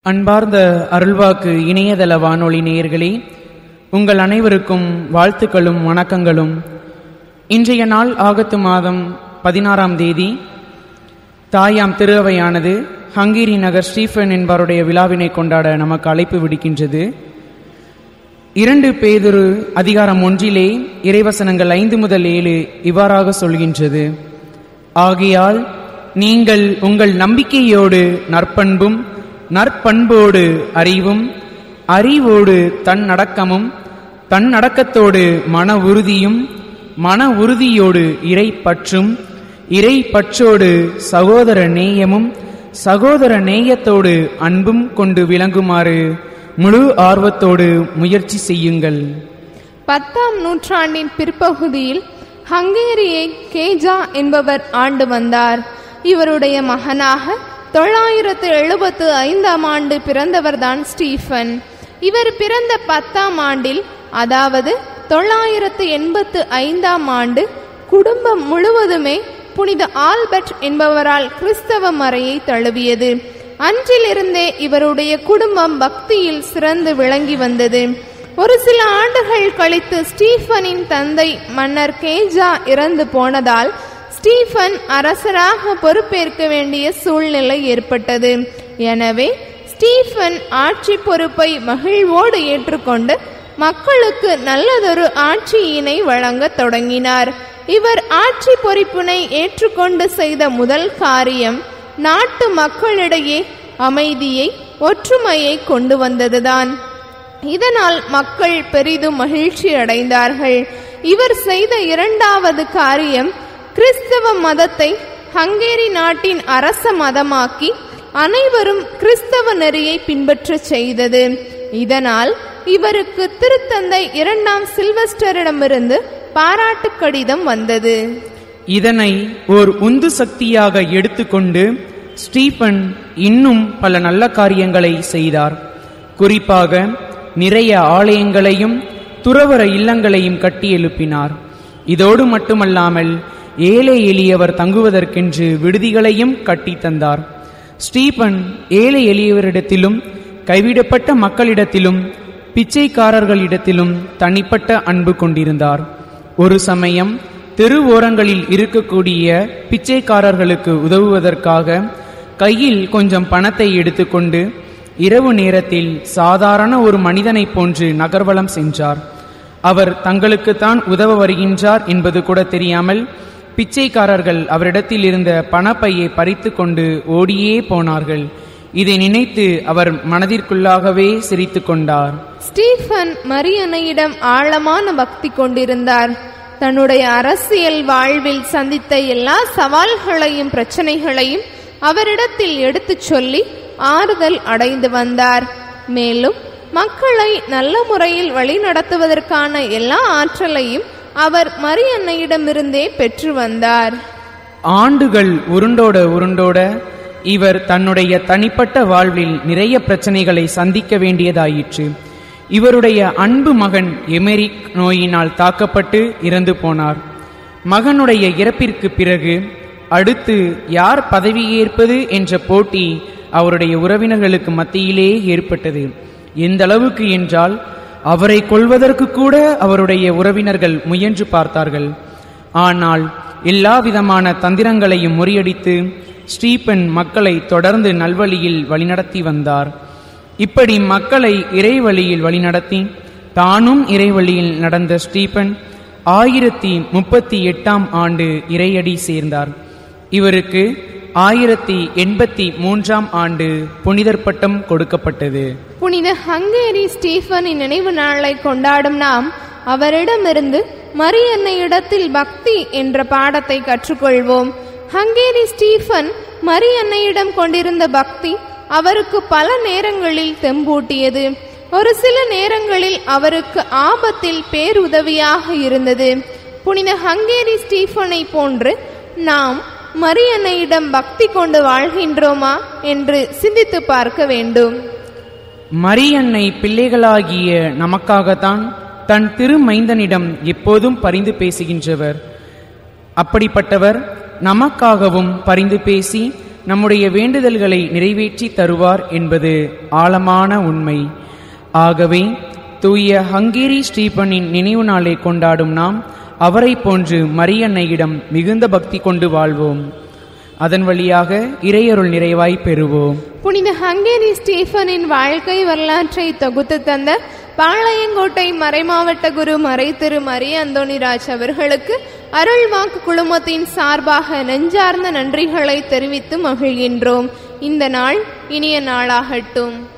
அன்பார்ந்த அருள்வாக்கு இணையதள வானொலி நேயர்களே உங்கள் அனைவருக்கும் வாழ்த்துக்களும் வணக்கங்களும் இன்றைய நாள் ஆகத்து மாதம் பதினாறாம் தேதி தாயாம் திருஅவையானது ஹங்கேரி நகர் ஸ்டீஃபன் என்பவருடைய விழாவினை கொண்டாட நமக்கு அழைப்பு விடுக்கின்றது இரண்டு பேதுரு அதிகாரம் ஒன்றிலே இறைவசனங்கள் ஐந்து முதல் ஏழு இவ்வாறாக சொல்கின்றது ஆகையால் நீங்கள் உங்கள் நம்பிக்கையோடு நற்பண்பும் நற்பண்போடு அறிவும் அறிவோடு தன்னடக்கமும் தன்னடக்கத்தோடு மன உறுதியும் மன உறுதியோடு இறை பற்றும் இறை பற்றோடு சகோதர நேயமும் சகோதர நேயத்தோடு அன்பும் கொண்டு விளங்குமாறு முழு ஆர்வத்தோடு முயற்சி செய்யுங்கள் பத்தாம் நூற்றாண்டின் பிற்பகுதியில் ஹங்கேரியை கேஜா என்பவர் ஆண்டு வந்தார் இவருடைய மகனாக தொள்ளாயிரத்து எழுபத்து ஐந்தாம் ஆண்டு பிறந்தவர்தான் ஸ்டீஃபன் இவர் பிறந்த பத்தாம் ஆண்டில் அதாவது தொள்ளாயிரத்து எண்பத்து ஐந்தாம் ஆண்டு குடும்பம் முழுவதுமே புனித ஆல்பர்ட் என்பவரால் கிறிஸ்தவ மறையை தழுவியது அன்றிலிருந்தே இவருடைய குடும்பம் பக்தியில் சிறந்து விளங்கி வந்தது ஒரு சில ஆண்டுகள் கழித்து ஸ்டீஃபனின் தந்தை மன்னர் கேஜா இறந்து போனதால் ஸ்டீஃபன் அரசராக பொறுப்பேற்க வேண்டிய சூழ்நிலை ஏற்பட்டது எனவே ஸ்டீஃபன் ஆட்சி பொறுப்பை மகிழ்வோடு ஏற்றுக்கொண்டு மக்களுக்கு நல்லதொரு ஆட்சியினை வழங்கத் தொடங்கினார் இவர் ஆட்சி பொறுப்பினை ஏற்றுக்கொண்டு செய்த முதல் காரியம் நாட்டு மக்களிடையே அமைதியை ஒற்றுமையை கொண்டு வந்ததுதான் இதனால் மக்கள் பெரிதும் மகிழ்ச்சி அடைந்தார்கள் இவர் செய்த இரண்டாவது காரியம் கிறிஸ்தவ மதத்தை ஹங்கேரி நாட்டின் அரச மதமாக்கி அனைவரும் கிறிஸ்தவ நெறியை பின்பற்றச் செய்தது இதனால் இவருக்கு திருத்தந்தை இரண்டாம் சில்வஸ்டரிடமிருந்து பாராட்டு கடிதம் வந்தது இதனை ஓர் உந்து சக்தியாக எடுத்துக்கொண்டு ஸ்டீபன் இன்னும் பல நல்ல காரியங்களை செய்தார் குறிப்பாக நிறைய ஆலயங்களையும் துறவர இல்லங்களையும் கட்டி எழுப்பினார் இதோடு மட்டுமல்லாமல் ஏழை எளியவர் தங்குவதற்கென்று விடுதிகளையும் கட்டி தந்தார் ஸ்டீபன் ஏழை எளியவரிடத்திலும் கைவிடப்பட்ட மக்களிடத்திலும் பிச்சைக்காரர்களிடத்திலும் தனிப்பட்ட அன்பு கொண்டிருந்தார் ஒரு சமயம் தெரு ஓரங்களில் இருக்கக்கூடிய பிச்சைக்காரர்களுக்கு உதவுவதற்காக கையில் கொஞ்சம் பணத்தை எடுத்துக்கொண்டு இரவு நேரத்தில் சாதாரண ஒரு மனிதனைப் போன்று நகர்வலம் சென்றார் அவர் தங்களுக்குத்தான் உதவ வருகின்றார் என்பது கூட தெரியாமல் பிச்சைக்காரர்கள் அவரிடத்தில் இருந்த பணப்பையை பறித்து கொண்டு ஓடியே போனார்கள் இதை நினைத்து அவர் மனதிற்குள்ளாகவே சிரித்து கொண்டார் ஸ்டீஃபன் மரியன்னையிடம் ஆழமான பக்தி கொண்டிருந்தார் தன்னுடைய அரசியல் வாழ்வில் சந்தித்த எல்லா சவால்களையும் பிரச்சனைகளையும் அவரிடத்தில் எடுத்துச் சொல்லி ஆறுதல் அடைந்து வந்தார் மேலும் மக்களை நல்ல முறையில் வழிநடத்துவதற்கான எல்லா ஆற்றலையும் அவர் மரியன்னையிடமிருந்தே பெற்று வந்தார் ஆண்டுகள் உருண்டோட உருண்டோட இவர் தன்னுடைய தனிப்பட்ட வாழ்வில் நிறைய பிரச்சனைகளை சந்திக்க வேண்டியதாயிற்று இவருடைய அன்பு மகன் எமெரிக் நோயினால் தாக்கப்பட்டு இறந்து போனார் மகனுடைய இறப்பிற்கு பிறகு அடுத்து யார் பதவியேற்பது என்ற போட்டி அவருடைய உறவினர்களுக்கு மத்தியிலே ஏற்பட்டது எந்த அளவுக்கு என்றால் அவரை கொள்வதற்கு கூட அவருடைய உறவினர்கள் முயன்று பார்த்தார்கள் ஆனால் எல்லா விதமான தந்திரங்களையும் முறியடித்து ஸ்டீபன் மக்களை தொடர்ந்து நல்வழியில் வழிநடத்தி வந்தார் இப்படி மக்களை இறைவழியில் வழிநடத்தி தானும் இறைவழியில் நடந்த ஸ்டீபன் ஆயிரத்தி முப்பத்தி எட்டாம் ஆண்டு இறையடி சேர்ந்தார் இவருக்கு ஆயிரத்தி எண்பத்தி மூன்றாம் ஆண்டு புனிதர் பட்டம் கொடுக்கப்பட்டது புனித ஹங்கேரி ஸ்டீஃபனின் நினைவு நாளை கொண்டாடும் நாம் அவரிடமிருந்து மரியன்னையிடத்தில் பக்தி என்ற பாடத்தை கற்றுக்கொள்வோம் ஹங்கேரி ஸ்டீஃபன் மரியன்னையிடம் கொண்டிருந்த பக்தி அவருக்கு பல நேரங்களில் தெம்பூட்டியது ஒரு சில நேரங்களில் அவருக்கு ஆபத்தில் பேருதவியாக இருந்தது புனித ஹங்கேரி ஸ்டீஃபனை போன்று நாம் மரியன்னையிடம் பக்தி கொண்டு வாழ்கின்றோமா என்று சிந்தித்து பார்க்க வேண்டும் மரியன்னை பிள்ளைகளாகிய நமக்காகத்தான் தன் திருமைந்தனிடம் எப்போதும் பரிந்து பேசுகின்றவர் அப்படிப்பட்டவர் நமக்காகவும் பரிந்து பேசி நம்முடைய வேண்டுதல்களை நிறைவேற்றி தருவார் என்பது ஆழமான உண்மை ஆகவே தூய ஹங்கேரி ஸ்டீபனின் நினைவு நாளை கொண்டாடும் நாம் அவரை போன்று மரியன்னையிடம் மிகுந்த பக்தி கொண்டு வாழ்வோம் அதன் வழியாக இறையருள் நிறைவாய் பெறுவோம் புனித ஹங்கேரி ஸ்டீஃபனின் வாழ்க்கை வரலாற்றை தொகுத்து தந்த பாளையங்கோட்டை மறைமாவட்ட குரு மறை திரு மரிய அந்தோணிராஜ் அவர்களுக்கு அருள்வாக்கு குழுமத்தின் சார்பாக நெஞ்சார்ந்த நன்றிகளை தெரிவித்து மகிழ்கின்றோம் இந்த நாள் இனிய நாளாகட்டும்